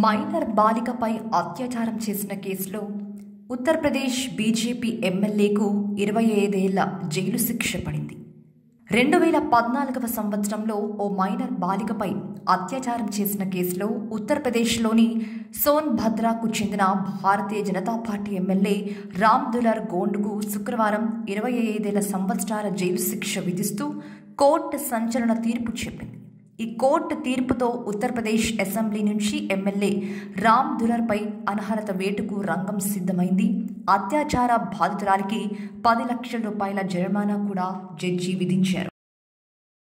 minor బాలికపై అత్యాచారం చేసిన కేసులో ఉత్తరప్రదేశ్ బీజేపీ ఎమ్మెల్యేకు ఇరవై ఐదేళ్ల జైలు శిక్ష పడింది రెండు వేల పద్నాలుగవ సంవత్సరంలో ఓ మైనర్ బాలికపై అత్యాచారం చేసిన కేసులో ఉత్తరప్రదేశ్లోని సోన్భద్రాకు చెందిన భారతీయ జనతా పార్టీ ఎమ్మెల్యే రామ్ దులార్ గోండ్కు శుక్రవారం ఇరవై ఐదేళ్ల సంవత్సరాల జైలు శిక్ష విధిస్తూ కోర్టు సంచలన తీర్పు చెప్పింది ఈ కోర్టు తీర్పుతో ఉత్తరప్రదేశ్ అసెంబ్లీ నుంచి ఎమ్మెల్యే రామ్ దులర్పై అనర్హత వేటుకు రంగం సిద్ధమైంది అత్యాచార బాధితురాలికి పది లక్షల రూపాయల జరిమానా కూడా జడ్జి విధించారు